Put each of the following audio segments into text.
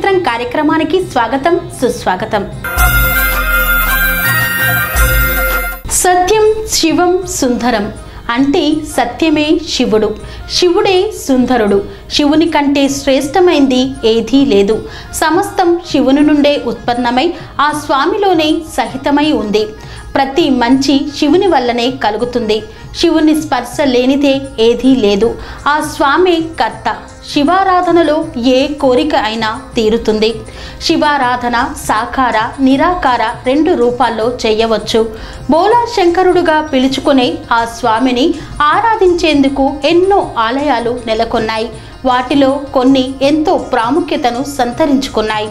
పుణ్యక్షేత్రం కార్యక్రమానికి స్వాగతం సుస్వాగతం సత్యం శివం సుందరం అంటే సత్యమే శివుడు శివుడే సుందరుడు శివుని కంటే శ్రేష్టమైంది ఏదీ లేదు సమస్తం శివుని నుండే ఉత్పన్నమై ఆ స్వామిలోనే సహితమై ఉంది ప్రతి మంచి శివుని వల్లనే కలుగుతుంది శివుని స్పర్శ లేనిదే ఏదీ లేదు ఆ స్వామి కర్త శివారాధనలో ఏ కోరిక అయినా తీరుతుంది శివారాధన సాకార నిరాకార రెండు రూపాల్లో చేయవచ్చు బోలా శంకరుడుగా పిలుచుకునే ఆ స్వామిని ఆరాధించేందుకు ఎన్నో ఆలయాలు నెలకొన్నాయి వాటిలో కొన్ని ఎంతో ప్రాముఖ్యతను సంతరించుకున్నాయి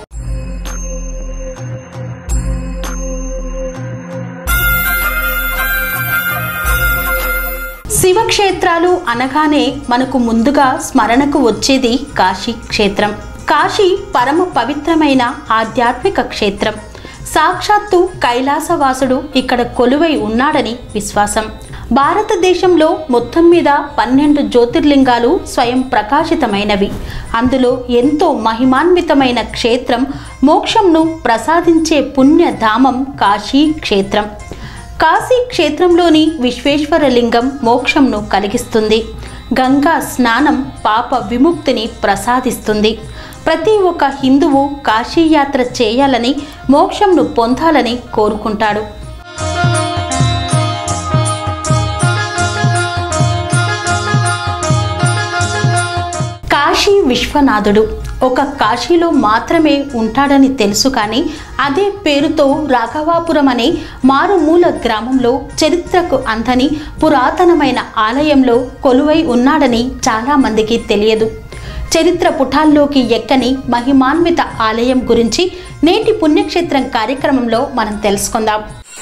శివక్షేత్రాలు అనగానే మనకు ముందుగా స్మరణకు వచ్చేది కాశీ క్షేత్రం కాశీ పరమ పవిత్రమైన ఆధ్యాత్మిక క్షేత్రం సాక్షాత్తు కైలాసవాసుడు ఇక్కడ కొలువై ఉన్నాడని విశ్వాసం భారతదేశంలో మొత్తం మీద పన్నెండు జ్యోతిర్లింగాలు స్వయం ప్రకాశితమైనవి అందులో ఎంతో మహిమాన్వితమైన క్షేత్రం మోక్షంను ప్రసాదించే పుణ్యధామం కాశీ క్షేత్రం కాశీ క్షేత్రంలోని విశ్వేశ్వర లింగం మోక్షంను కలిగిస్తుంది గంగా స్నానం పాప విముక్తిని ప్రసాదిస్తుంది ప్రతి ఒక్క హిందువు కాశీయాత్ర చేయాలని మోక్షంను పొందాలని కోరుకుంటాడు కాశీ విశ్వనాథుడు ఒక కాశీలో మాత్రమే ఉంటాడని తెలుసు కానీ అదే పేరుతో రాఘవాపురం అనే మారుమూల గ్రామంలో చరిత్రకు అందని పురాతనమైన ఆలయంలో కొలువై ఉన్నాడని చాలామందికి తెలియదు చరిత్ర పుటాల్లోకి ఎక్కని మహిమాన్విత ఆలయం గురించి నేటి పుణ్యక్షేత్రం కార్యక్రమంలో మనం తెలుసుకుందాం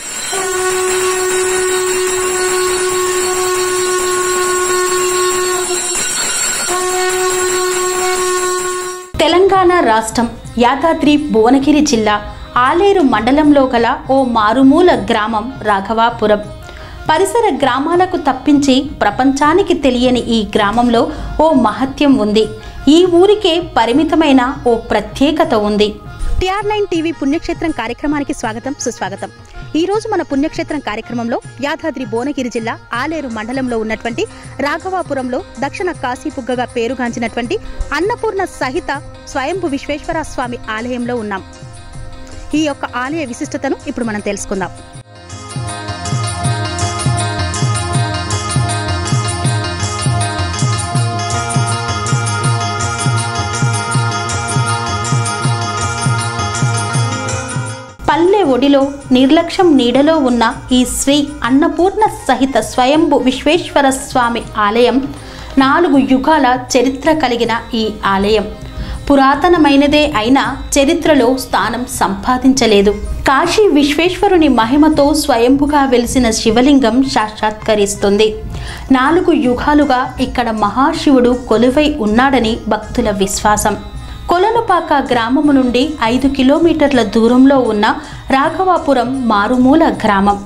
తెలంగాణ రాష్ట్రం యాదాద్రి భువనగిరి జిల్లా ఆలేరు మండలంలో గల ఓ మారుమూల గ్రామం రాఘవాపురం పరిసర గ్రామాలకు తప్పించి ప్రపంచానికి తెలియని ఈ గ్రామంలో ఓ మహత్యం ఉంది ఈ ఊరికే పరిమితమైన ఓ ప్రత్యేకత ఉంది టిఆర్ నైన్ టీవీ పుణ్యక్షేత్రం కార్యక్రమానికి స్వాగతం సుస్వాగతం ఈ రోజు మన పుణ్యక్షేత్రం కార్యక్రమంలో యాదాద్రి భువనగిరి జిల్లా ఆలేరు మండలంలో ఉన్నటువంటి రాఘవాపురంలో దక్షిణ కాశీపుగ్గగా పేరుగాంచినటువంటి అన్నపూర్ణ సహిత స్వయంభు విశ్వేశ్వర స్వామి ఆలయంలో ఉన్నాం ఈ యొక్క ఆలయ విశిష్టతను ఇప్పుడు మనం తెలుసుకుందాం పల్లె ఒడిలో నిర్లక్ష్యం నీడలో ఉన్న ఈ శ్రీ అన్నపూర్ణ సహిత స్వయంభు విశ్వేశ్వర స్వామి ఆలయం నాలుగు యుగాల చరిత్ర కలిగిన ఈ ఆలయం పురాతనమైనదే అయినా చరిత్రలో స్థానం సంపాదించలేదు కాశీ విశ్వేశ్వరుని మహిమతో స్వయంభుగా వెలిసిన శివలింగం సాక్షాత్కరిస్తుంది నాలుగు యుగాలుగా ఇక్కడ మహాశివుడు కొలువై ఉన్నాడని భక్తుల విశ్వాసం కొలనుపాక గ్రామము నుండి ఐదు కిలోమీటర్ల దూరంలో ఉన్న రాఘవాపురం మారుమూల గ్రామం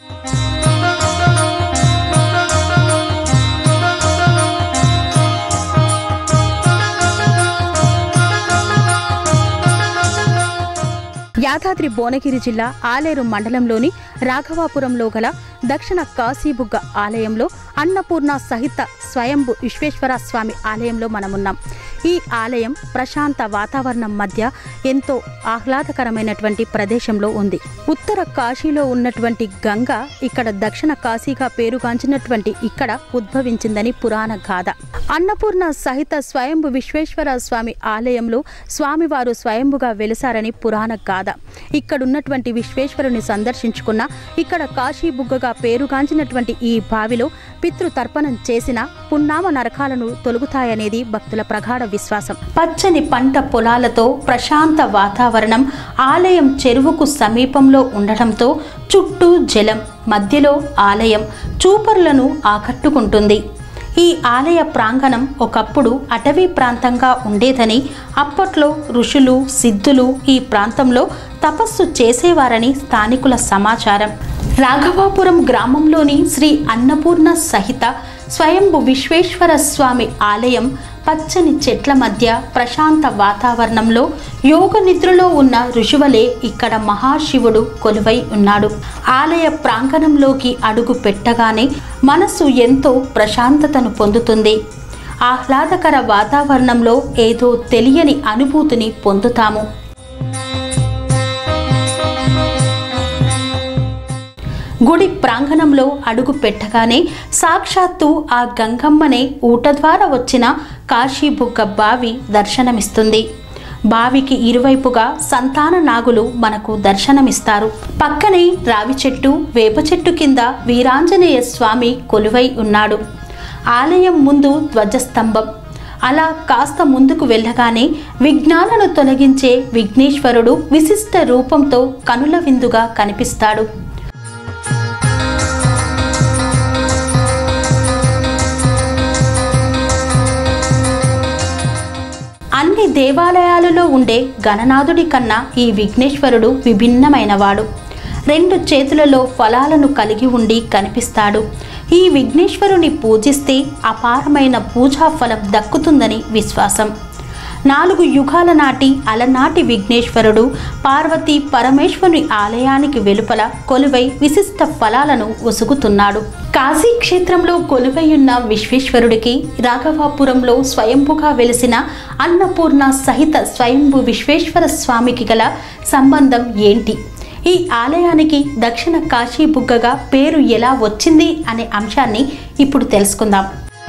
యాదాద్రి భువనగిరి జిల్లా ఆలేరు మండలంలోని రాఘవాపురంలో గల దక్షిణ కాశీబుగ్గ ఆలయంలో అన్నపూర్ణ సహిత స్వయంభు విశ్వేశ్వర స్వామి ఆలయంలో మనమున్నాం ఈ ఆలయం ప్రశాంత వాతావరణం మధ్య ఎంతో ఆహ్లాదకరమైనటువంటి ప్రదేశంలో ఉంది ఉత్తర కాశీలో ఉన్నటువంటి గంగ ఇక్కడ దక్షిణ కాశీగా పేరుగాంచినటువంటి ఇక్కడ ఉద్భవించిందని పురాణ గాథ అన్నపూర్ణ సహిత స్వయంభు విశ్వేశ్వర స్వామి ఆలయంలో స్వామివారు స్వయంభుగా వెలిసారని పురాణ గాథ ఇక్కడున్నటువంటి విశ్వేశ్వరుని సందర్శించుకున్న ఇక్కడ కాశీ బుగ్గగా పేరుగాంచినటువంటి ఈ బావిలో పితృతర్పణం చేసిన పున్నామ నరకాలను తొలుగుతాయనేది భక్తుల ప్రగాఢ విశ్వాసం పచ్చని పంట పొలాలతో ప్రశాంత వాతావరణం ఆలయం చెరువుకు సమీపంలో ఉండటంతో చుట్టూ జలం మధ్యలో ఆలయం చూపరులను ఆకట్టుకుంటుంది ఈ ఆలయ ప్రాంగణం ఒకప్పుడు అటవీ ప్రాంతంగా ఉండేదని అప్పట్లో ఋషులు సిద్ధులు ఈ ప్రాంతంలో తపస్సు చేసేవారని స్థానికుల సమాచారం రాఘవాపురం గ్రామంలోని శ్రీ అన్నపూర్ణ సహిత స్వయంభు విశ్వేశ్వర స్వామి ఆలయం పచ్చని చెట్ల మధ్య ప్రశాంత వాతావరణంలో యోగ నిద్రలో ఉన్న ఋషువలే ఇక్కడ మహాశివుడు కొలువై ఉన్నాడు ఆలయ ప్రాంగణంలోకి అడుగు పెట్టగానే మనస్సు ఎంతో ప్రశాంతతను పొందుతుంది ఆహ్లాదకర వాతావరణంలో ఏదో తెలియని అనుభూతిని పొందుతాము గుడి ప్రాంగణంలో అడుగు పెట్టగానే సాక్షాత్తు ఆ గంగమ్మనే ఊట ద్వారా వచ్చిన కాశీబుగ్గ బావి దర్శనమిస్తుంది బావికి ఇరువైపుగా సంతాన నాగులు మనకు దర్శనమిస్తారు పక్కనే రావి చెట్టు వేప చెట్టు కింద వీరాంజనేయ స్వామి కొలువై ఉన్నాడు ఆలయం ముందు ధ్వజస్తంభం అలా కాస్త ముందుకు వెళ్ళగానే విఘ్నాలను తొలగించే విఘ్నేశ్వరుడు విశిష్ట రూపంతో కనుల విందుగా కనిపిస్తాడు అన్ని దేవాలయాలలో ఉండే గణనాథుడి కన్నా ఈ విఘ్నేశ్వరుడు విభిన్నమైనవాడు రెండు చేతులలో ఫలాలను కలిగి ఉండి కనిపిస్తాడు ఈ విఘ్నేశ్వరుని పూజిస్తే అపారమైన పూజా ఫలం దక్కుతుందని విశ్వాసం నాలుగు యుగాల నాటి అలనాటి విఘ్నేశ్వరుడు పార్వతీ పరమేశ్వరుని ఆలయానికి వెలుపల కొలువై విశిష్ట ఫలాలను ఒసుగుతున్నాడు కాశీ క్షేత్రంలో కొలువైయున్న విశ్వేశ్వరుడికి రాఘవాపురంలో స్వయంభుగా వెలిసిన అన్నపూర్ణ సహిత స్వయంభు విశ్వేశ్వర స్వామికి గల సంబంధం ఏంటి ఈ ఆలయానికి దక్షిణ కాశీ బుగ్గగా పేరు ఎలా వచ్చింది అనే అంశాన్ని ఇప్పుడు తెలుసుకుందాం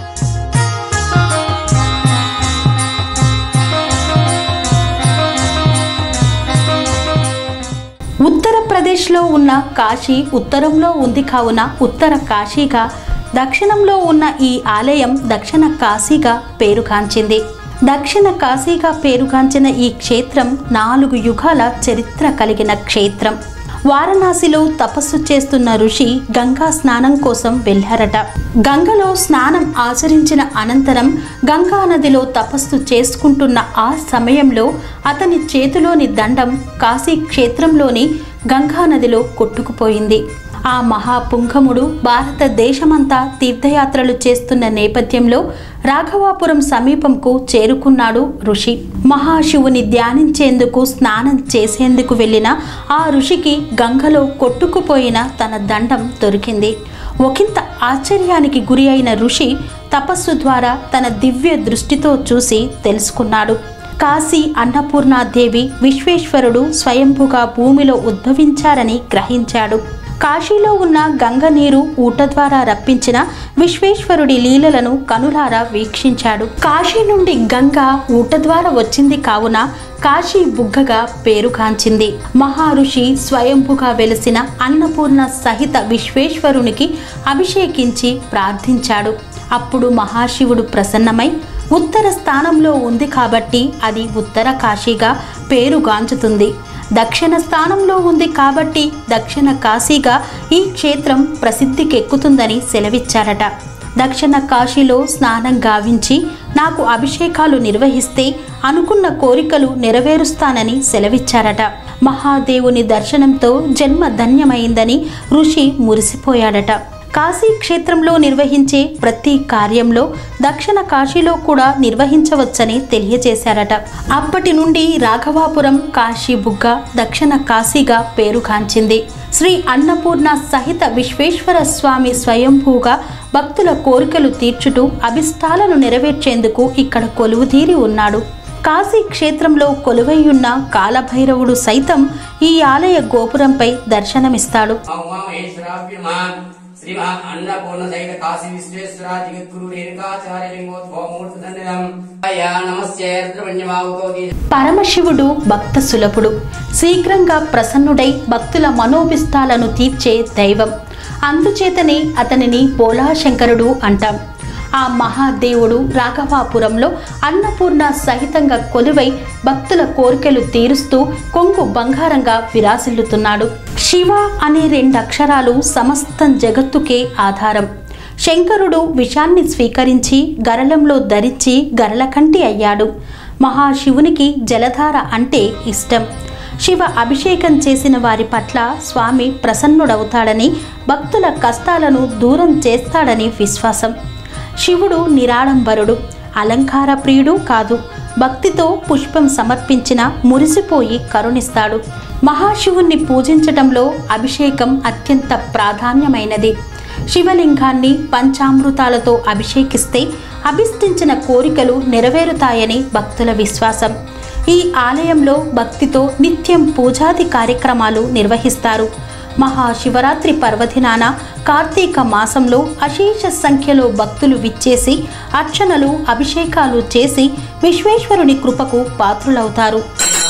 ఉత్తరప్రదేశ్లో ఉన్న కాశీ ఉత్తరంలో ఉంది కావున ఉత్తర కాశీగా దక్షిణంలో ఉన్న ఈ ఆలయం దక్షిణ కాశీగా పేరుగాంచింది దక్షిణ కాశీగా పేరుగాంచిన ఈ క్షేత్రం నాలుగు యుగాల చరిత్ర కలిగిన క్షేత్రం వారణాసిలో తపస్సు చేస్తున్న ఋషి గంగా స్నానం కోసం వెళ్ళారట గంగలో స్నానం ఆచరించిన అనంతరం గంగా నదిలో తపస్సు చేసుకుంటున్న ఆ సమయంలో అతని చేతిలోని దండం కాశీ క్షేత్రంలోని గంగా నదిలో కొట్టుకుపోయింది ఆ మహాపుంఖముడు భారతదేశమంతా తీర్థయాత్రలు చేస్తున్న నేపథ్యంలో రాఘవాపురం సమీపంకు చేరుకున్నాడు ఋషి మహాశివుని ధ్యానించేందుకు స్నానం చేసేందుకు వెళ్ళిన ఆ ఋషికి గంగలో కొట్టుకుపోయిన తన దండం దొరికింది ఒకంత ఆశ్చర్యానికి గురి అయిన ఋషి తపస్సు ద్వారా తన దివ్య దృష్టితో చూసి తెలుసుకున్నాడు కాశీ అన్నపూర్ణాదేవి విశ్వేశ్వరుడు స్వయంభుగా భూమిలో ఉద్భవించారని గ్రహించాడు కాశీలో ఉన్న గంగ నీరు ఊట ద్వారా రప్పించిన విశ్వేశ్వరుడి లీలలను కనులారా వీక్షించాడు కాశీ నుండి గంగ ఊట ద్వారా వచ్చింది కావున కాశీ బుగ్గగా పేరుగాంచింది మహారుషి స్వయంభుగా వెలిసిన అన్నపూర్ణ సహిత విశ్వేశ్వరునికి అభిషేకించి ప్రార్థించాడు అప్పుడు మహాశివుడు ప్రసన్నమై ఉత్తర స్థానంలో ఉంది కాబట్టి అది ఉత్తర కాశీగా పేరుగాంచుతుంది దక్షిణ స్థానంలో ఉంది కాబట్టి దక్షిణ కాశీగా ఈ క్షేత్రం ప్రసిద్ధికెక్కుతుందని సెలవిచ్చారట దక్షిణ కాశీలో స్నానం గావించి నాకు అభిషేకాలు నిర్వహిస్తే అనుకున్న కోరికలు నెరవేరుస్తానని సెలవిచ్చారట మహాదేవుని దర్శనంతో జన్మ ధన్యమైందని ఋషి మురిసిపోయాడట కాశీ క్షేత్రంలో నిర్వహించే ప్రతి కార్యంలో దక్షిణ కాశీలో కూడా నిర్వహించవచ్చని తెలియజేశారట అప్పటి నుండి రాఘవాపురం కాశీ బుగ్గ దక్షిణ కాశీగా పేరుగాంచింది శ్రీ అన్నపూర్ణ సహిత విశ్వేశ్వర స్వామి స్వయంభూగా భక్తుల కోరికలు తీర్చుటూ అభిష్టాలను నెరవేర్చేందుకు ఇక్కడ కొలువుతీరి ఉన్నాడు కాశీ క్షేత్రంలో కొలువైయున్న కాలభైరవుడు సైతం ఈ ఆలయ గోపురంపై దర్శనమిస్తాడు ఉమామహేశ్వరాభ్యమా శ్రీమహా అన్నపూర్ణ సైత కాశీ విశ్వేశ్వర జగద్గురు రేణుకాచార్య లింగోద్భవమూర్తి సన్నిధం అయా నమస్య ద్రవణ్యమావుతోది పరమశివుడు భక్త సులభుడు శీఘ్రంగా ప్రసన్నుడై భక్తుల మనోభిష్టాలను తీర్చే దైవం అందుచేతనే అతనిని బోలాశంకరుడు అంటాం ఆ మహాదేవుడు రాఘవాపురంలో అన్నపూర్ణ సహితంగా కొలువై భక్తుల కోరికలు తీరుస్తూ కొంగు బంగారంగా విరాసిల్లుతున్నాడు శివ అనే రెండు అక్షరాలు సమస్తం జగత్తుకే ఆధారం శంకరుడు విషాన్ని స్వీకరించి గరళంలో ధరించి గరళకంటి అయ్యాడు మహాశివునికి జలధార అంటే ఇష్టం శివ అభిషేకం చేసిన వారి పట్ల స్వామి ప్రసన్నుడవుతాడని భక్తుల కష్టాలను దూరం చేస్తాడని విశ్వాసం శివుడు నిరాడంబరుడు అలంకార ప్రియుడు కాదు భక్తితో పుష్పం సమర్పించిన మురిసిపోయి కరుణిస్తాడు మహాశివుణ్ణి పూజించటంలో అభిషేకం అత్యంత ప్రాధాన్యమైనది శివలింగాన్ని పంచామృతాలతో అభిషేకిస్తే అభిష్టించిన కోరికలు నెరవేరుతాయని భక్తుల విశ్వాసం ఈ ఆలయంలో భక్తితో నిత్యం పూజాది కార్యక్రమాలు నిర్వహిస్తారు మహాశివరాత్రి పర్వదినాన కార్తీక మాసంలో అశేష సంఖ్యలో భక్తులు విచ్చేసి అర్చనలు అభిషేకాలు చేసి విశ్వేశ్వరుని కృపకు పాత్రులవుతారు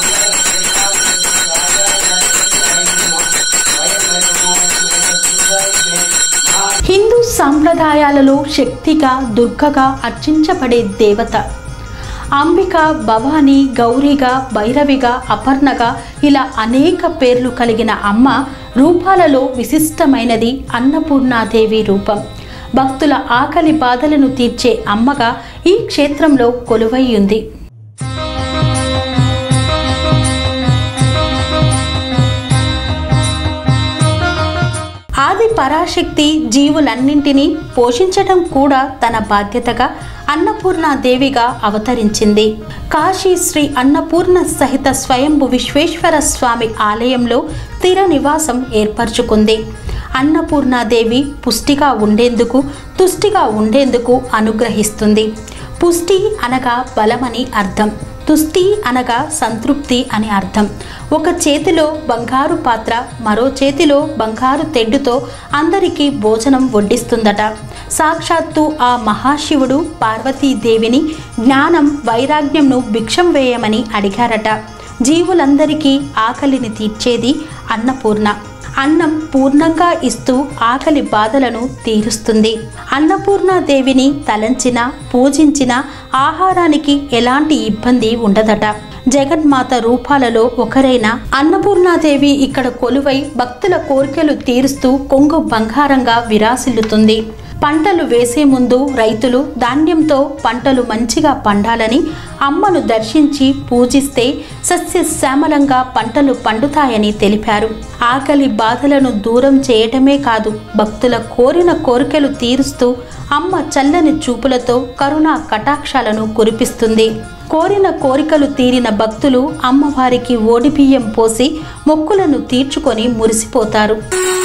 హిందూ సాంప్రదాయాలలో శక్తిగా దుర్గగా అర్చించబడే దేవత అంబిక భవాని గౌరిగా భైరవిగా అపర్ణగా ఇలా అనేక పేర్లు కలిగిన అమ్మ రూపాలలో విశిష్టమైనది అన్నపూర్ణాదేవి రూపం భక్తుల ఆకలి బాధలను తీర్చే అమ్మగా ఈ క్షేత్రంలో కొలువై ఉంది ఆది పరాశక్తి జీవులన్నింటినీ పోషించడం కూడా తన బాధ్యతగా అన్నపూర్ణాదేవిగా అవతరించింది కాశీ శ్రీ అన్నపూర్ణ సహిత స్వయంభు విశ్వేశ్వర స్వామి ఆలయంలో స్థిర నివాసం ఏర్పరచుకుంది అన్నపూర్ణాదేవి పుష్టిగా ఉండేందుకు తుష్టిగా ఉండేందుకు అనుగ్రహిస్తుంది పుష్టి అనగా బలమని అర్థం తుష్టి అనగా సంతృప్తి అని అర్థం ఒక చేతిలో బంగారు పాత్ర మరో చేతిలో బంగారు తెడ్డుతో అందరికీ భోజనం వడ్డిస్తుందట సాక్షాత్తు ఆ మహాశివుడు పార్వతీదేవిని జ్ఞానం వైరాగ్యంను భిక్షం వేయమని అడిగారట జీవులందరికీ ఆకలిని తీర్చేది అన్నపూర్ణ అన్నం పూర్ణంగా ఇస్తూ ఆకలి బాధలను తీరుస్తుంది అన్నపూర్ణాదేవిని తలంచిన పూజించిన ఆహారానికి ఎలాంటి ఇబ్బంది ఉండదట జగన్మాత రూపాలలో ఒకరైన అన్నపూర్ణాదేవి ఇక్కడ కొలువై భక్తుల కోరికలు తీరుస్తూ కొంగు బంగారంగా విరాసిల్లుతుంది పంటలు వేసే ముందు రైతులు ధాన్యంతో పంటలు మంచిగా పండాలని అమ్మను దర్శించి పూజిస్తే సస్యశ్యామలంగా పంటలు పండుతాయని తెలిపారు ఆకలి బాధలను దూరం చేయటమే కాదు భక్తుల కోరిన కోరికలు తీరుస్తూ అమ్మ చల్లని చూపులతో కరుణా కటాక్షాలను కురిపిస్తుంది కోరిన కోరికలు తీరిన భక్తులు అమ్మవారికి ఓడిబియ్యం పోసి మొక్కులను తీర్చుకొని మురిసిపోతారు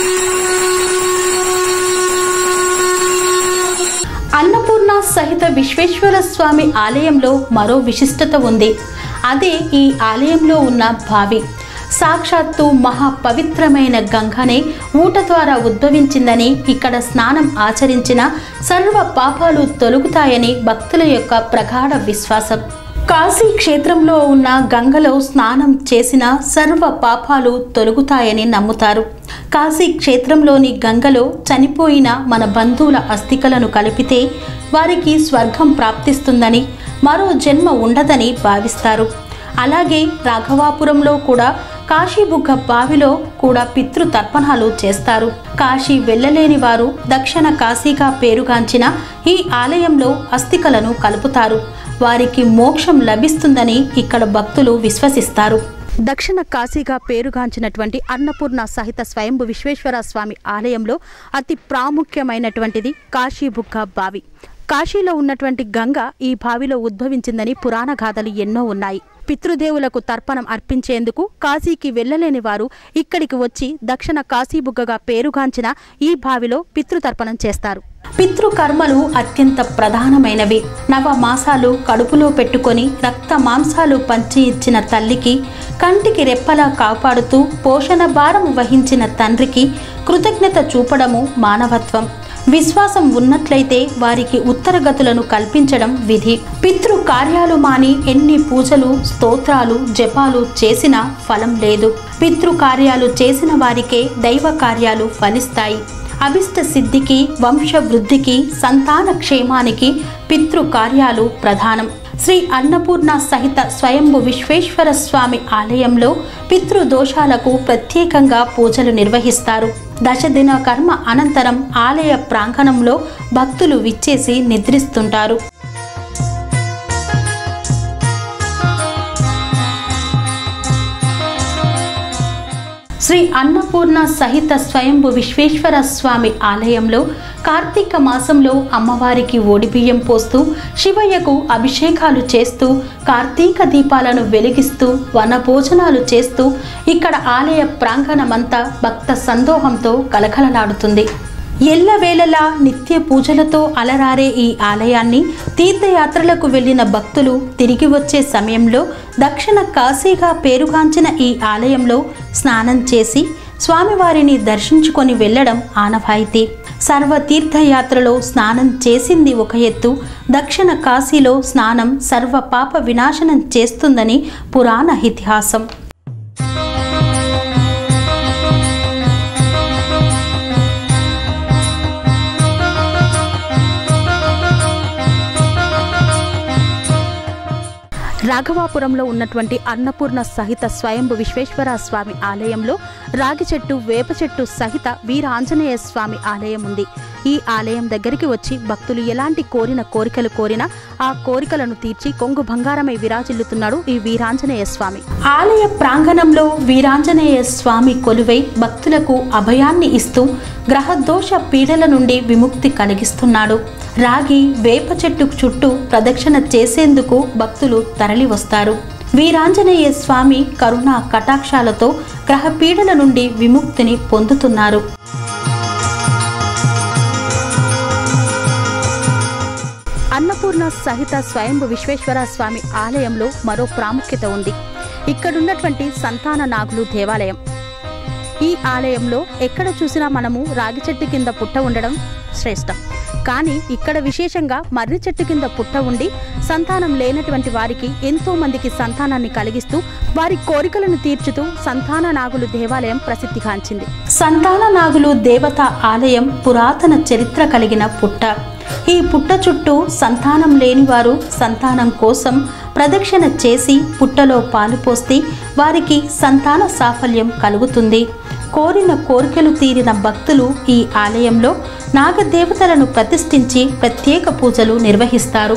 అన్నపూర్ణ సహిత విశ్వేశ్వర స్వామి ఆలయంలో మరో విశిష్టత ఉంది అదే ఈ ఆలయంలో ఉన్న బావి సాక్షాత్తు మహా పవిత్రమైన గంగనే ఊట ద్వారా ఉద్భవించిందని ఇక్కడ స్నానం ఆచరించిన సర్వ పాపాలు తొలుగుతాయని భక్తుల యొక్క ప్రగాఢ విశ్వాసం కాశీ క్షేత్రంలో ఉన్న గంగలో స్నానం చేసిన సర్వ పాపాలు తొలగుతాయని నమ్ముతారు కాశీ క్షేత్రంలోని గంగలో చనిపోయిన మన బంధువుల అస్థికలను కలిపితే వారికి స్వర్గం ప్రాప్తిస్తుందని మరో జన్మ ఉండదని భావిస్తారు అలాగే రాఘవాపురంలో కూడా కాశీబుగ్గ బావిలో కూడా పితృ తర్పణాలు చేస్తారు కాశీ వెళ్ళలేని వారు దక్షిణ కాశీగా పేరుగాంచిన ఈ ఆలయంలో అస్థికలను కలుపుతారు వారికి మోక్షం లభిస్తుందని ఇక్కడ భక్తులు విశ్వసిస్తారు దక్షిణ కాశీగా పేరుగాంచినటువంటి అన్నపూర్ణ సహిత స్వయంభు విశ్వేశ్వర స్వామి ఆలయంలో అతి ప్రాముఖ్యమైనటువంటిది కాశీబుగ్గ బావి కాశీలో ఉన్నటువంటి గంగ ఈ బావిలో ఉద్భవించిందని పురాణ గాథలు ఎన్నో ఉన్నాయి పితృదేవులకు తర్పణం అర్పించేందుకు కాశీకి వెళ్ళలేని వారు ఇక్కడికి వచ్చి దక్షిణ కాశీబుగ్గగా పేరుగాంచిన ఈ బావిలో పితృతర్పణం చేస్తారు పితృకర్మలు అత్యంత ప్రధానమైనవి నవ మాసాలు కడుపులో పెట్టుకొని రక్త మాంసాలు పంచి ఇచ్చిన తల్లికి కంటికి రెప్పలా కాపాడుతూ పోషణ భారం వహించిన తండ్రికి కృతజ్ఞత చూపడము మానవత్వం విశ్వాసం ఉన్నట్లయితే వారికి ఉత్తరగతులను కల్పించడం విధి పితృ కార్యాలు మాని ఎన్ని పూజలు స్తోత్రాలు జపాలు చేసినా ఫలం లేదు పితృ కార్యాలు చేసిన వారికే దైవ కార్యాలు ఫలిస్తాయి అభిష్ట సిద్ధికి వంశ వృద్ధికి సంతాన క్షేమానికి పితృ కార్యాలు ప్రధానం శ్రీ అన్నపూర్ణ సహిత స్వయంభు విశ్వేశ్వర స్వామి ఆలయంలో పితృదోషాలకు ప్రత్యేకంగా పూజలు నిర్వహిస్తారు దశదిన కర్మ అనంతరం ఆలయ ప్రాంగణంలో భక్తులు విచ్చేసి నిద్రిస్తుంటారు శ్రీ అన్నపూర్ణ సహిత స్వయంభు విశ్వేశ్వర స్వామి ఆలయంలో కార్తీక మాసంలో అమ్మవారికి ఒడిబియ్యం పోస్తూ శివయ్యకు అభిషేకాలు చేస్తూ కార్తీక దీపాలను వెలిగిస్తూ వన భోజనాలు చేస్తూ ఇక్కడ ఆలయ ప్రాంగణమంతా భక్త సందోహంతో కలకలలాడుతుంది ఎల్లవేళలా నిత్య పూజలతో అలరారే ఈ ఆలయాన్ని తీర్థయాత్రలకు వెళ్ళిన భక్తులు తిరిగి వచ్చే సమయంలో దక్షిణ కాశీగా పేరుగాంచిన ఈ ఆలయంలో స్నానం చేసి స్వామివారిని దర్శించుకొని వెళ్ళడం ఆనవాయితీ సర్వ తీర్థయాత్రలో స్నానం చేసింది ఒక ఎత్తు దక్షిణ కాశీలో స్నానం సర్వ పాప వినాశనం చేస్తుందని పురాణ ఇతిహాసం రాఘవాపురంలో ఉన్నటువంటి అన్నపూర్ణ సహిత స్వయంభు విశ్వేశ్వర స్వామి ఆలయంలో రాగి చెట్టు వేప చెట్టు సహిత వీర ఆంజనేయ స్వామి ఆలయం ఉంది ఈ ఆలయం దగ్గరికి వచ్చి భక్తులు ఎలాంటి కోరిన కోరికలు కోరినా ఆ కోరికలను తీర్చి కొంగు బంగారమై విరాజిల్లుతున్నాడు ఈ వీరాంజనేయ స్వామి ఆలయ ప్రాంగణంలో వీరాంజనేయ స్వామి కొలువై భక్తులకు అభయాన్ని ఇస్తూ గ్రహదోష పీడల నుండి విముక్తి కలిగిస్తున్నాడు రాగి వేప చెట్టు చుట్టూ ప్రదక్షిణ చేసేందుకు భక్తులు తరలి వస్తారు వీరాంజనేయ స్వామి కరుణా కటాక్షాలతో గ్రహ పీడల నుండి విముక్తిని పొందుతున్నారు అన్నపూర్ణ సహిత స్వయంభు విశ్వేశ్వర స్వామి ఆలయంలో మరో ప్రాముఖ్యత ఉంది ఇక్కడున్నటువంటి సంతాన నాగులు దేవాలయం ఈ ఆలయంలో ఎక్కడ చూసినా మనము రాగి చెట్టు కింద పుట్ట ఉండడం శ్రేష్టం కానీ ఇక్కడ విశేషంగా మర్రి చెట్టు కింద పుట్ట ఉండి సంతానం లేనటువంటి వారికి ఎంతో మందికి సంతానాన్ని కలిగిస్తూ వారి కోరికలను తీర్చుతూ సంతాన నాగులు దేవాలయం ప్రసిద్ధిగాంచింది సంతాన నాగులు దేవత ఆలయం పురాతన చరిత్ర కలిగిన పుట్ట ఈ పుట్ట చుట్టూ సంతానం లేని వారు సంతానం కోసం ప్రదక్షిణ చేసి పుట్టలో పాలు పోస్తే వారికి సంతాన సాఫల్యం కలుగుతుంది కోరిన కోరికలు తీరిన భక్తులు ఈ ఆలయంలో నాగదేవతలను ప్రతిష్ఠించి ప్రత్యేక పూజలు నిర్వహిస్తారు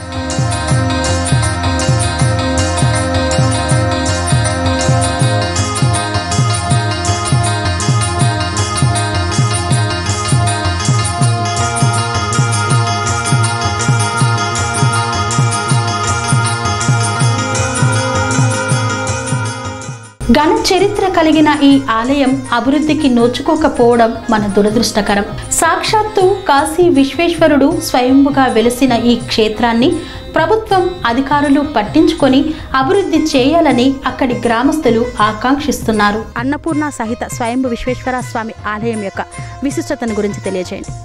ఘన చరిత్ర కలిగిన ఈ ఆలయం అభివృద్ధికి నోచుకోకపోవడం మన దురదృష్టకరం సాక్షాత్తు కాశీ విశ్వేశ్వరుడు స్వయంభుగా వెలిసిన ఈ క్షేత్రాన్ని ప్రభుత్వం అధికారులు పట్టించుకొని అభివృద్ధి చేయాలని అక్కడి గ్రామస్తులు ఆకాంక్షిస్తున్నారు అన్నపూర్ణ సహిత స్వయంభు విశ్వేశ్వర స్వామి ఆలయం యొక్క విశిష్టతను గురించి తెలియజేయండి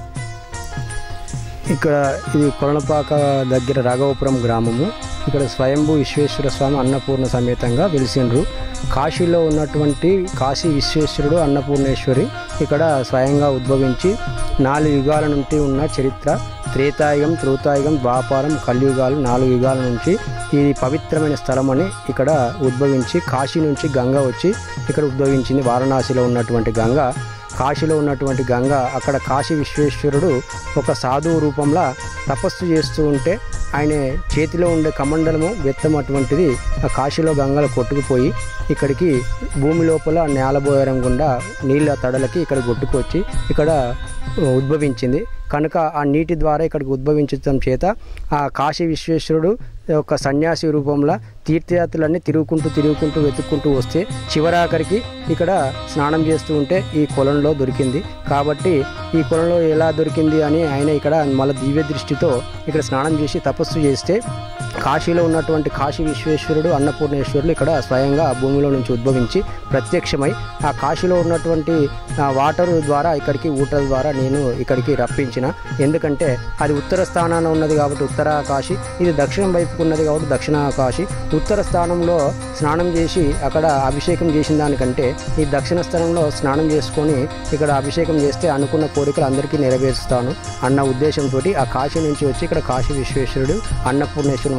ఇక్కడ ఇది కొరణపాక దగ్గర రాఘవపురం గ్రామము ఇక్కడ స్వయంభూ విశ్వేశ్వర స్వామి అన్నపూర్ణ సమేతంగా వెలిసిండ్రు కాశీలో ఉన్నటువంటి కాశీ విశ్వేశ్వరుడు అన్నపూర్ణేశ్వరి ఇక్కడ స్వయంగా ఉద్భవించి నాలుగు యుగాల నుండి ఉన్న చరిత్ర త్రేతాయుగం త్రూతాయుగం ద్వాపారం కలియుగాలు నాలుగు యుగాల నుంచి ఇది పవిత్రమైన స్థలం అని ఇక్కడ ఉద్భవించి కాశీ నుంచి గంగ వచ్చి ఇక్కడ ఉద్భవించింది వారణాసిలో ఉన్నటువంటి గంగ కాశీలో ఉన్నటువంటి గంగ అక్కడ కాశీ విశ్వేశ్వరుడు ఒక సాధువు రూపంలో తపస్సు చేస్తూ ఉంటే ఆయన చేతిలో ఉండే కమండలము బెత్తం అటువంటిది ఆ కాశీలో గంగలో కొట్టుకుపోయి ఇక్కడికి భూమి లోపల నేలబోయరం గుండా నీళ్ళ తడలకి ఇక్కడ కొట్టుకొచ్చి ఇక్కడ ఉద్భవించింది కనుక ఆ నీటి ద్వారా ఇక్కడికి ఉద్భవించడం చేత ఆ కాశీ విశ్వేశ్వరుడు ఒక సన్యాసి రూపంలో తీర్థయాత్రలన్నీ తిరుగుకుంటూ తిరుగుకుంటూ వెతుక్కుంటూ వస్తే చివరాఖరికి ఇక్కడ స్నానం చేస్తూ ఉంటే ఈ కొలంలో దొరికింది కాబట్టి ఈ కొలంలో ఎలా దొరికింది అని ఆయన ఇక్కడ మళ్ళీ దివ్య దృష్టితో ఇక్కడ స్నానం చేసి తపస్సు చేస్తే కాశీలో ఉన్నటువంటి కాశీ విశ్వేశ్వరుడు అన్నపూర్ణేశ్వరులు ఇక్కడ స్వయంగా ఆ భూమిలో నుంచి ఉద్భవించి ప్రత్యక్షమై ఆ కాశీలో ఉన్నటువంటి ఆ వాటర్ ద్వారా ఇక్కడికి ఊటల ద్వారా నేను ఇక్కడికి రప్పించిన ఎందుకంటే అది ఉత్తర స్థానాన ఉన్నది కాబట్టి ఉత్తర కాశీ ఇది దక్షిణం వైపుకు ఉన్నది కాబట్టి దక్షిణ కాశీ ఉత్తర స్థానంలో స్నానం చేసి అక్కడ అభిషేకం చేసిన దానికంటే ఈ దక్షిణ స్థానంలో స్నానం చేసుకొని ఇక్కడ అభిషేకం చేస్తే అనుకున్న కోరికలు అందరికీ నెరవేరుస్తాను అన్న ఉద్దేశంతో ఆ కాశీ నుంచి వచ్చి ఇక్కడ కాశీ విశ్వేశ్వరుడు అన్నపూర్ణేశ్వరుని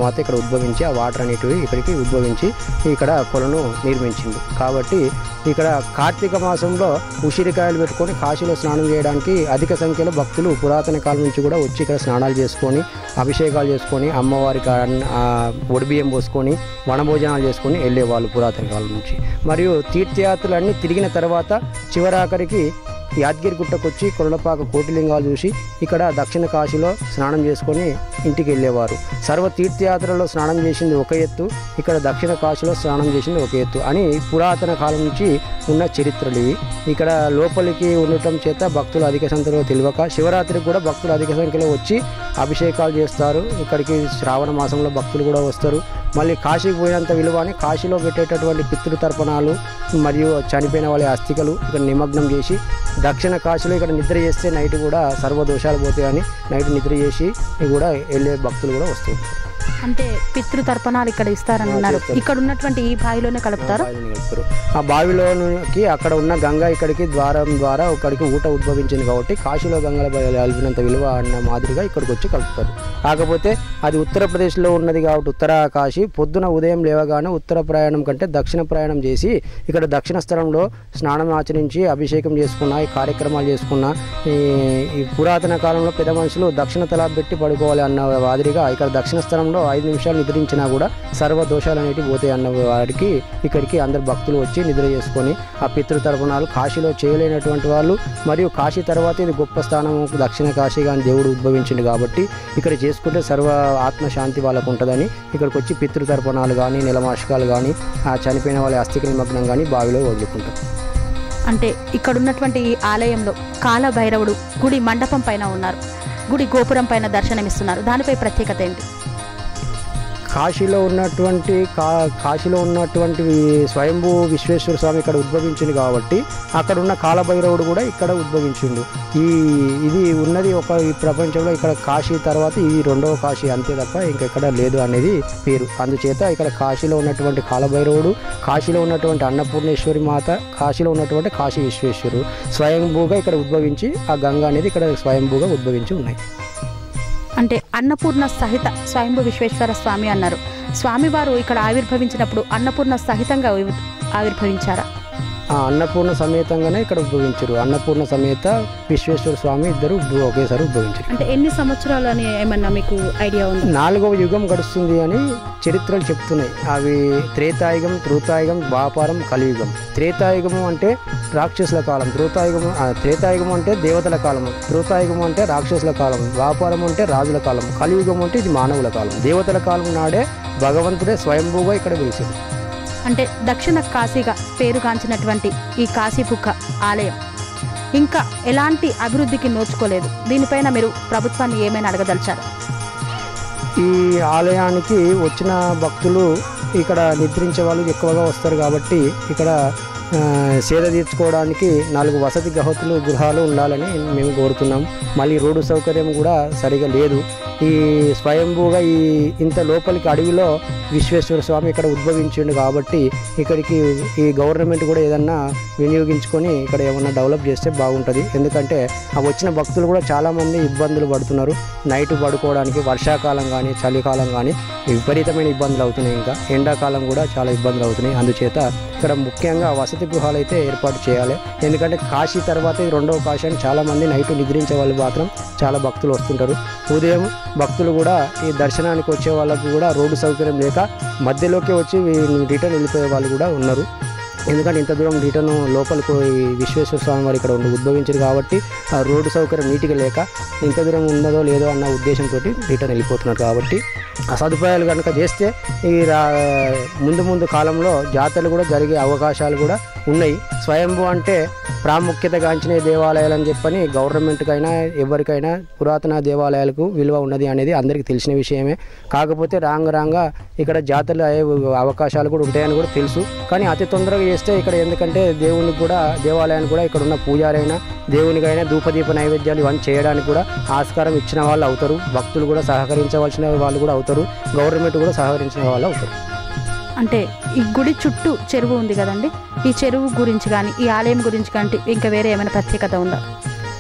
మాత ఇక్కడ ఉద్భవించి ఆ వాటర్ అనేటివి ఇక్కడికి ఉద్భవించి ఇక్కడ కొలను నిర్మించింది కాబట్టి ఇక్కడ కార్తీక మాసంలో ఉసిరికాయలు పెట్టుకొని కాశీలో స్నానం చేయడానికి అధిక సంఖ్యలో భక్తులు పురాతన కాలం నుంచి కూడా వచ్చి ఇక్కడ స్నానాలు చేసుకొని అభిషేకాలు చేసుకొని అమ్మవారికి అన్న- ఆ ఒడిబియ్యం పోసుకొని వనభోజనాలు చేసుకొని వెళ్ళేవాళ్ళు పురాతన కాలం నుంచి మరియు తీర్థయాత్రలన్నీ తిరిగిన తర్వాత చివరాఖరికి యాదగిరి గుట్టకు వచ్చి కొరలపాక కోటిలింగాలు చూసి ఇక్కడ దక్షిణ కాశీలో స్నానం చేసుకొని ఇంటికి వెళ్ళేవారు సర్వ తీర్థయాత్రలో స్నానం చేసింది ఒక ఎత్తు ఇక్కడ దక్షిణ కాశీలో స్నానం చేసింది ఒక ఎత్తు అని పురాతన కాలం నుంచి ఉన్న చరిత్రలు ఇవి ఇక్కడ లోపలికి ఉండటం చేత భక్తులు అధిక సంఖ్యలో తెలియక శివరాత్రికి కూడా భక్తులు అధిక సంఖ్యలో వచ్చి అభిషేకాలు చేస్తారు ఇక్కడికి శ్రావణ మాసంలో భక్తులు కూడా వస్తారు మళ్ళీ కాశీకి పోయినంత విలువ అని కాశీలో పెట్టేటటువంటి పితృతర్పణాలు మరియు చనిపోయిన వాళ్ళ అస్థికలు ఇక్కడ నిమగ్నం చేసి దక్షిణ కాశీలో ఇక్కడ నిద్ర చేస్తే నైట్ కూడా సర్వదోషాలు పోతాయని నైట్ నిద్ర చేసి కూడా వెళ్ళే భక్తులు కూడా వస్తారు అంటే పితృ తర్పణాలు ఇక్కడ ఇస్తారని ఉన్నారు చేస్తారు. ఇక్కడ ఉన్నటువంటి ఈ బావిలోనే కలుపుతారు బావిలోకి వెళ్తారు. ఆ బావిలోనికి అక్కడ ఉన్న గంగ ఇక్కడికి ద్వారం ద్వారా ఇక్కడికి ఊట ఉద్భవించింది కాబట్టి కాశీలో గంగల కలిపినంత విలువ అన్న మాదిరిగా ఇక్కడికి వచ్చి కలుపుతారు కాకపోతే అది ఉత్తరప్రదేశ్లో ఉన్నది కాబట్టి ఉత్తర కాశీ పొద్దున ఉదయం లేవగానే ఉత్తర ప్రయాణం కంటే దక్షిణ ప్రయాణం చేసి ఇక్కడ దక్షిణ స్థలంలో స్నానం ఆచరించి అభిషేకం చేసుకున్న ఈ కార్యక్రమాలు చేసుకున్న ఈ ఈ పురాతన కాలంలో పెద్ద మనుషులు దక్షిణ తలా పెట్టి పడుకోవాలి అన్న మాదిరిగా ఇక్కడ దక్షిణ స్థలంలో ఐదు నిమిషాలు నిద్రించినా కూడా సర్వ దోషాలు అనేటివి పోతాయి అన్న వారికి ఇక్కడికి అందరు భక్తులు వచ్చి నిద్ర చేసుకొని ఆ పితృతర్పణాలు కాశీలో చేయలేనటువంటి వాళ్ళు మరియు కాశీ తర్వాత ఇది గొప్ప స్థానం దక్షిణ కాశీగా అని దేవుడు ఉద్భవించింది కాబట్టి ఇక్కడ చేసుకుంటే సర్వ ఆత్మశాంతి వాళ్ళకు ఉంటుందని ఇక్కడికి వచ్చి పితృతర్పణాలు కానీ నిలమాషకాలు కానీ ఆ చనిపోయిన వాళ్ళ అస్థిక నిమగ్నం కానీ బావిలో వదులుకుంటారు అంటే ఇక్కడ ఉన్నటువంటి ఈ ఆలయంలో కాల భైరవుడు గుడి మండపం పైన ఉన్నారు గుడి గోపురం పైన దర్శనమిస్తున్నారు దానిపై ప్రత్యేకత ఏంటి కాశీలో ఉన్నటువంటి కా కాశీలో ఉన్నటువంటి స్వయంభూ విశ్వేశ్వర స్వామి ఇక్కడ ఉద్భవించింది కాబట్టి అక్కడ ఉన్న కాలభైరవుడు కూడా ఇక్కడ ఉద్భవించిండు ఈ ఇది ఉన్నది ఒక ఈ ప్రపంచంలో ఇక్కడ కాశీ తర్వాత ఇది రెండవ కాశీ అంతే తప్ప ఇంకెక్కడ లేదు అనేది పేరు అందుచేత ఇక్కడ కాశీలో ఉన్నటువంటి కాలభైరవుడు కాశీలో ఉన్నటువంటి అన్నపూర్ణేశ్వరి మాత కాశీలో ఉన్నటువంటి కాశీ విశ్వేశ్వరుడు స్వయంభూగా ఇక్కడ ఉద్భవించి ఆ గంగ అనేది ఇక్కడ స్వయంభూగా ఉద్భవించి ఉన్నాయి అంటే అన్నపూర్ణ సహిత స్వయంభు విశ్వేశ్వర స్వామి అన్నారు స్వామివారు ఇక్కడ ఆవిర్భవించినప్పుడు అన్నపూర్ణ సహితంగా ఆవిర్- ఆవిర్భవించారా ఆ అన్నపూర్ణ సమేతంగానే ఇక్కడ ఉద్భవించారు అన్నపూర్ణ సమేత విశ్వేశ్వర స్వామి ఇద్దరు ఉద్భ- ఒకేసారి ఉద్భవించారు అంటే ఎన్ని సంవత్సరాలు అని ఏమన్నా మీకు ఐడియా ఉందా నాలుగవ యుగం గడుస్తుంది అని చరిత్రలు చెప్తున్నాయి అవి త్రేతాయుగం త్రూతాయుగం ద్వాపారం కలియుగం త్రేతాయుగము అంటే రాక్షసుల కాలం త్రూతాయుగము ఆ, త్రేతాయుగం అంటే దేవతల కాలం త్రూతాయుగం అంటే రాక్షసుల కాలం ద్వాపారం అంటే రాజుల కాలం కలియుగం అంటే ఇది మానవుల కాలం దేవతల కాలం నాడే భగవంతుడే స్వయంభూగా ఇక్కడ వెలిసింది అంటే దక్షిణ కాశీగా పేరుగాంచినటువంటి ఈ కాశీబుక్క ఆలయం ఇంకా ఎలాంటి అభివృద్ధికి నోచుకోలేదు దీనిపైన మీరు ప్రభుత్వాన్ని ఏమైనా అడగదలిచారు ఈ ఆలయానికి వచ్చిన భక్తులు ఇక్కడ నిద్రించే వాళ్ళు ఎక్కువగా వస్తారు కాబట్టి ఇక్కడ ఆ, సేద తీర్చుకోవడానికి నాలుగు వసతి గహతులు గృహాలు ఉండాలని మేము కోరుతున్నాం మళ్ళీ రోడ్డు సౌకర్యం కూడా సరిగా లేదు ఈ స్వయంభూగా ఈ ఇంత లోపలికి అడవిలో విశ్వేశ్వర స్వామి ఇక్కడ ఉద్భవించిండు కాబట్టి ఇక్కడికి ఈ గవర్నమెంట్ కూడా ఏదన్నా వినియోగించుకొని ఇక్కడ ఏమన్నా డెవలప్ చేస్తే బాగుంటుంది ఎందుకంటే ఆ వచ్చిన భక్తులు కూడా చాలామంది ఇబ్బందులు పడుతున్నారు నైట్ పడుకోవడానికి వర్షాకాలం కానీ చలికాలం కానీ విపరీతమైన ఇబ్బందులు అవుతున్నాయి ఇంకా ఎండాకాలం కూడా చాలా ఇబ్బందులు అవుతున్నాయి అందుచేత ఇక్కడ ముఖ్యంగా వసతి గృహాలు అయితే ఏర్పాటు చేయాలి ఎందుకంటే కాశీ తర్వాత ఇది రెండవ కాశీ అని చాలామంది నైట్ నిద్రించే వాళ్ళు మాత్రం చాలా భక్తులు వస్తుంటారు ఉదయం భక్తులు కూడా ఈ దర్శనానికి వచ్చే వాళ్ళకు కూడా రోడ్డు సౌకర్యం లేక మధ్యలోకి వచ్చి రిటర్న్ వెళ్ళిపోయే వాళ్ళు కూడా ఉన్నారు ఎందుకంటే ఇంత దూరం రిటర్న్ లోపలికి ఈ విశ్వేశ్వర స్వామి వారు ఇక్కడ ఉండి ఉద్భవించారు కాబట్టి ఆ రోడ్డు సౌకర్యం నీట్గా లేక ఇంత దూరం ఉన్నదో లేదో అన్న ఉద్దేశంతో రిటర్న్ వెళ్ళిపోతున్నారు కాబట్టి ఆ సదుపాయాలు కనుక చేస్తే ఈ రా ముందు ముందు కాలంలో జాతరలు కూడా జరిగే అవకాశాలు కూడా ఉన్నాయి స్వయంభూ అంటే ప్రాముఖ్యత గాంచిన దేవాలయాలు అని చెప్పని గవర్నమెంట్కైనా ఎవరికైనా పురాతన దేవాలయాలకు విలువ ఉన్నది అనేది అందరికీ తెలిసిన విషయమే కాకపోతే రాంగ రాంగ ఇక్కడ జాతరలు అయ్యే అవకాశాలు కూడా ఉంటాయని కూడా తెలుసు కానీ అతి తొందరగా చేస్తే ఇక్కడ ఎందుకంటే దేవునికి కూడా దేవాలయానికి కూడా ఇక్కడ ఉన్న పూజారైనా దేవునికైనా ధూపదీప నైవేద్యాలు ఇవన్నీ చేయడానికి కూడా ఆస్కారం ఇచ్చిన వాళ్ళు అవుతారు భక్తులు కూడా సహకరించవలసిన వాళ్ళు కూడా అవుతారు గవర్నమెంట్ కూడా సహకరించిన వాళ్ళు అవుతారు అంటే ఈ గుడి చుట్టూ చెరువు ఉంది కదండి ఈ చెరువు గురించి కానీ ఈ ఆలయం గురించి కానీ ఇంకా వేరే ఏమైనా ప్రత్యేకత ఉందా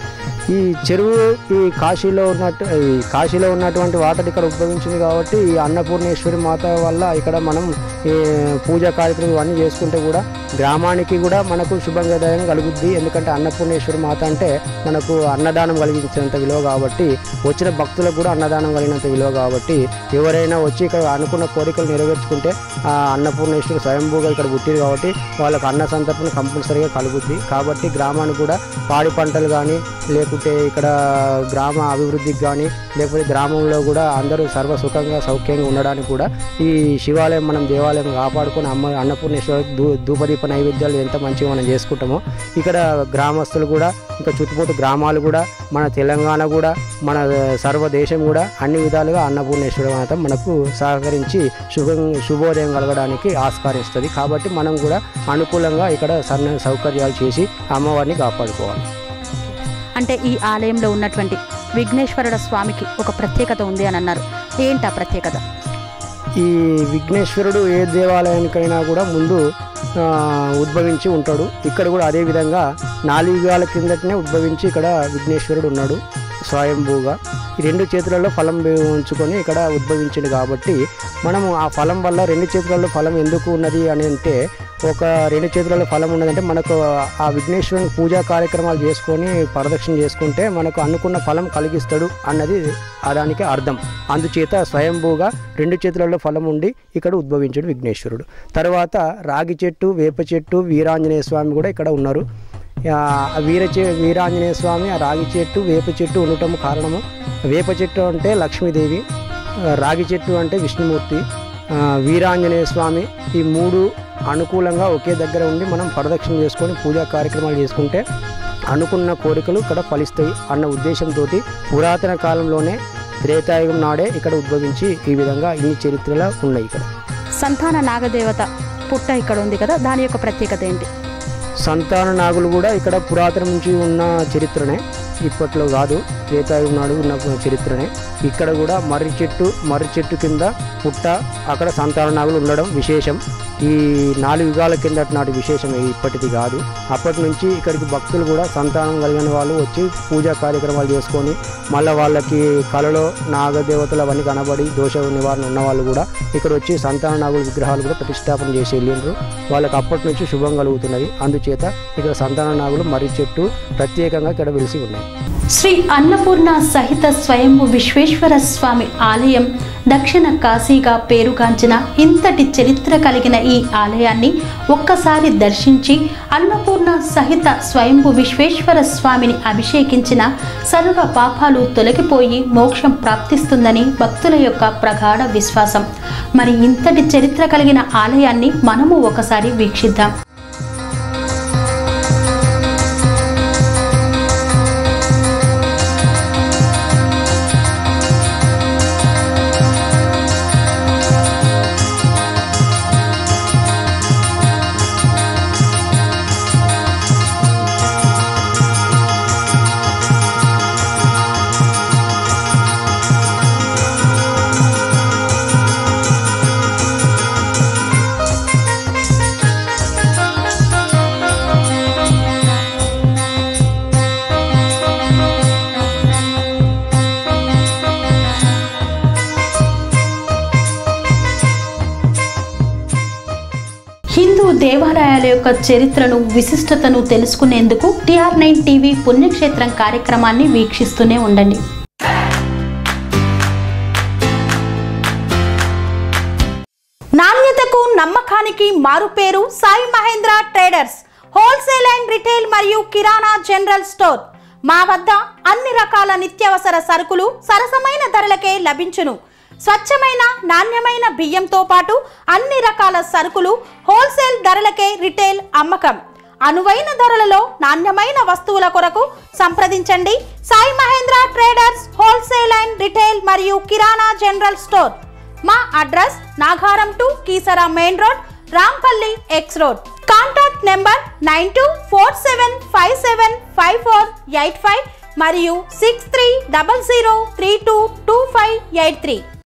ఈ చెరువు ఈ కాశీలో ఉన్నట్టు ఈ కాశీలో ఉన్నటువంటి వాటర్ ఇక్కడ ఉద్భవించింది కాబట్టి ఈ అన్నపూర్ణేశ్వరి మాత వల్ల ఇక్కడ మనం ఈ పూజా కార్యక్రమం ఇవన్నీ చేసుకుంటే కూడా గ్రామానికి కూడా మనకు శుభంగదాయం కలుగుద్ది ఎందుకంటే అన్నపూర్ణేశ్వరి మాత అంటే మనకు అన్నదానం కలిగించేంత విలువ కాబట్టి వచ్చిన భక్తులకు కూడా అన్నదానం కలిగినంత విలువ కాబట్టి ఎవరైనా వచ్చి ఇక్కడ అనుకున్న కోరికలు నెరవేర్చుకుంటే ఆ అన్నపూర్ణేశ్వరి స్వయంభూగా ఇక్కడ పుట్టింది కాబట్టి వాళ్ళకు అన్న సంతర్పణ కంపల్సరీగా కలుగుద్ది కాబట్టి గ్రామానికి కూడా పాడి పంటలు కానీ లేకుంటే ఇక్కడ గ్రామ అభివృద్ధికి కానీ లేకపోతే గ్రామంలో కూడా అందరూ సర్వ సుఖంగా సౌఖ్యంగా ఉండడానికి కూడా ఈ శివాలయం మనం దేవాలయం కాపాడుకొని అమ్మ అన్నపూర్ణేశ్వర దూ ధూపదీప నైవేద్యాలు ఎంత మంచిగా మనం చేసుకుంటామో ఇక్కడ గ్రామస్తులు కూడా ఇంకా చుట్టుపక్కల గ్రామాలు కూడా మన తెలంగాణ కూడా మన సర్వ దేశం కూడా అన్ని విధాలుగా అన్నపూర్ణేశ్వర మాత మనకు సహకరించి శుభం శుభోదయం కలగడానికి ఆస్కారిస్తుంది కాబట్టి మనం కూడా అనుకూలంగా ఇక్కడ సన్న సౌకర్యాలు చేసి అమ్మవారిని కాపాడుకోవాలి అంటే ఈ ఆలయంలో ఉన్నటువంటి విఘ్నేశ్వరుడ స్వామికి ఒక ప్రత్యేకత ఉంది అని అన్నారు ఏంటా ప్రత్యేకత ఈ విఘ్నేశ్వరుడు ఏ దేవాలయానికైనా కూడా ముందు ఆ, ఉద్భవించి ఉంటాడు ఇక్కడ కూడా అదే విధంగా నాలుగు యుగాల కిందటనే ఉద్భవించి ఇక్కడ విఘ్నేశ్వరుడు ఉన్నాడు స్వయంభూగా ఈ రెండు చేతులలో ఫలం ఉంచుకొని ఇక్కడ ఉద్భవించింది కాబట్టి మనము ఆ ఫలం వల్ల రెండు చేతులలో ఫలం ఎందుకు ఉన్నది అని అంటే ఒక రెండు చేతులలో ఫలం ఉన్నదంటే మనకు ఆ విఘ్నేశ్వరుని పూజా కార్యక్రమాలు చేసుకొని ప్రదక్షిణ చేసుకుంటే మనకు అనుకున్న ఫలం కలిగిస్తాడు అన్నది ఆ దానికి అర్థం అందుచేత స్వయంభూగా రెండు చేతులలో ఫలం ఉండి ఇక్కడ ఉద్భవించాడు విఘ్నేశ్వరుడు తర్వాత రాగి చెట్టు వేప చెట్టు వీరాంజనేయ స్వామి కూడా ఇక్కడ ఉన్నారు ఆ వీర చె వీరాంజనేయ స్వామి ఆ రాగి చెట్టు వేప చెట్టు ఉండటం కారణము వేప చెట్టు అంటే లక్ష్మీదేవి ఆ, రాగి చెట్టు అంటే విష్ణుమూర్తి ఆ, వీరాంజనేయ స్వామి ఈ మూడు అనుకూలంగా ఒకే దగ్గర ఉండి మనం ప్రదక్షిణ చేసుకొని పూజా కార్యక్రమాలు చేసుకుంటే అనుకున్న కోరికలు ఇక్కడ ఫలిస్తాయి అన్న ఉద్దేశంతో పురాతన కాలంలోనే త్రేతాయుగం నాడే ఇక్కడ ఉద్భవించి ఈ విధంగా ఇన్ని చరిత్రలు ఉన్నాయి ఇక్కడ సంతాన నాగదేవత పుట్ట ఇక్కడ ఉంది కదా దాని యొక్క ప్రత్యేకత ఏంటి సంతాన నాగులు కూడా ఇక్కడ పురాతనం నుంచి ఉన్న చరిత్రనే ఇప్పట్లో కాదు త్రేతాయుగం నాడు ఉన్న చరిత్రనే ఇక్కడ కూడా మర్రి చెట్టు మర్రి చెట్టు కింద పుట్ట అక్కడ సంతాన నాగులు ఉండడం విశేషం ఈ నాలుగు యుగాల కిందటి నాటి విశేషం ఇది ఇప్పటిది కాదు అప్పటి నుంచి ఇక్కడికి భక్తులు కూడా సంతానం కలిగిన వాళ్ళు వచ్చి పూజా కార్యక్రమాలు చేసుకొని మళ్ళీ వాళ్ళకి కళలో నాగదేవతలు అవన్నీ కనబడి దోష నివారణ ఉన్న వాళ్ళు కూడా ఇక్కడ వచ్చి సంతాన నాగుల విగ్రహాలు కూడా ప్రతిష్టాపన చేసి వెళ్ళిండ్రు వాళ్ళకి అప్పటి నుంచి శుభం కలుగుతున్నది అందుచేత ఇక్కడ సంతాన నాగులు మర్రి చెట్టు ప్రత్యేకంగా ఇక్కడ వెలిసి ఉన్నాయి శ్రీ అన్నపూర్ణ సహిత స్వయంభు విశ్వేశ్వర స్వామి ఆలయం దక్షిణ కాశీగా పేరుగాంచిన ఇంతటి చరిత్ర కలిగిన ఈ ఆలయాన్ని ఒక్కసారి దర్శించి అన్నపూర్ణ సహిత స్వయంభు విశ్వేశ్వర స్వామిని అభిషేకించిన సర్వ పాపాలు తొలగిపోయి మోక్షం ప్రాప్తిస్తుందని భక్తుల యొక్క ప్రగాఢ విశ్వాసం మరి ఇంతటి చరిత్ర కలిగిన ఆలయాన్ని మనము ఒకసారి వీక్షిద్దాం హిందూ దేవాలయాల యొక్క చరిత్రను విశిష్టతను తెలుసుకునేందుకు టిఆర్ నైన్ టీవీ పుణ్యక్షేత్రం కార్యక్రమాన్ని వీక్షిస్తూనే ఉండండి నాణ్యతకు నమ్మకానికి మారుపేరు Sai Mahendra traders wholesale and retail మరియు కిరాణా జనరల్ స్టోర్ మా వద్ద అన్ని రకాల నిత్యావసర సరుకులు సరసమైన ధరలకే లభించును స్వచ్ఛమైన నాణ్యమైన బియ్యంతో పాటు అన్ని రకాల సరుకులు హోల్సేల్ ధరలకే రిటైల్ అమ్మకం అనువైన ధరలలో నాణ్యమైన వస్తువుల కొరకు సంప్రదించండి Sai Mahendra traders wholesale and retail మరియు కిరాణా జనరల్ స్టోర్ మా address Nagaram to Keesara main road Rampalli X road contact number nine two four seven five seven five four eight five మరియు six three double zero three two two five eight three